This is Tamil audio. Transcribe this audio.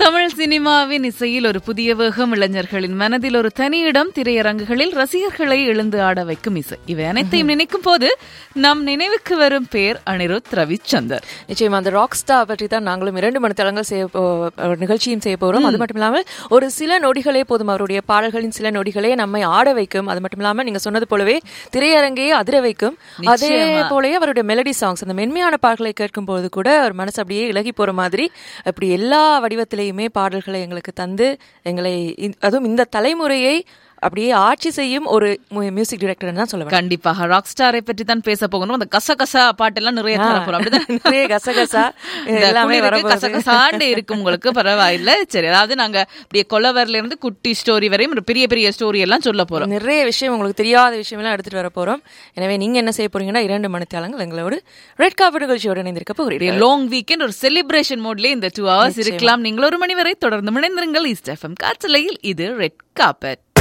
தமிழ் சினிமாவின் இசையில் ஒரு புதிய வேகம் இளைஞர்களின் மனதில் ஒரு தனி இடம் திரையரங்குகளில் ரசிகர்களை எழுந்து ஆட வைக்கும் இசை இவை அனைத்தையும் நினைக்கும் போது நம் நினைவுக்கு வரும் பேர் அனிருத் ரவிச்சந்தர் நிச்சயமா அந்த ராக் ஸ்டார் பற்றி தான் நாங்களும் இரண்டு மணி தளங்கள் செய்ய போ- ஒரு நிகழ்ச்சியும் செய்ய போறோம் அது மட்டும் இல்லாமல் ஒரு சில நொடிகளே போதும் அவருடைய பாடல்களின் சில நொடிகளே நம்மை ஆட வைக்கும் அது மட்டும் இல்லாமல் நீங்க சொன்னது போலவே திரையரங்கையே அதிர வைக்கும் அதே போலவே அவருடைய மெலடி சாங்ஸ் அந்த மென்மையான பாடல்களை கேட்கும் போது கூட ஒரு மனசு அப்படியே இலகி போற மாதிரி அப்படி எல்லா வடிவத்திலையுமே பாடல்களை எங்களுக்கு தந்து எங்களை இ- அதுவும் இந்த தலைமுறையை அப்படியே ஆட்சி செய்யும் ஒரு மியூசிக் டைரக்டர் தான் சொல்லுவேன் கண்டிப்பாக ராக் ஸ்டாரை பற்றி தான் பேச போகணும் அந்த கச கசா பாட்டெல்லாம் நிறைய தர போறோம் அப்படிதான் நிறைய கசகசா இந்த எல்லாமே குளிருக்கு வரப்போகுது. கசகசாண்டு இருக்கும் உங்களுக்கு பரவாயில்ல சரி அதாவது நாங்க அப்படியே கொலவரில இருந்து குட்டி ஸ்டோரி வரையும் ஒரு பெரிய பெரிய ஸ்டோரி எல்லாம் சொல்ல போறோம் நிறைய விஷயம் உங்களுக்கு தெரியாத விஷயம் எல்லாம் எடுத்துட்டு வர போறோம் எனவே நீங்க என்ன செய்ய போறீங்கன்னா இரண்டு மணித்தாளங்கள் எங்களோடு ரெட் காப்பர் நிகழ்ச்சியோட இணைந்திருக்க போகிறீர்கள் லாங் வீக்கெண்ட் ஒரு செலிப்ரேஷன் மோட்லயே இந்த டூ ஹவர்ஸ் இருக்கலாம் நீங்கள் ஒரு மணி வரை தொடர்ந்து இணைந்திருங்கள் ஈஸ்ட் எஃப்எம் காற்றலையில் இது ரெட் காப்பட்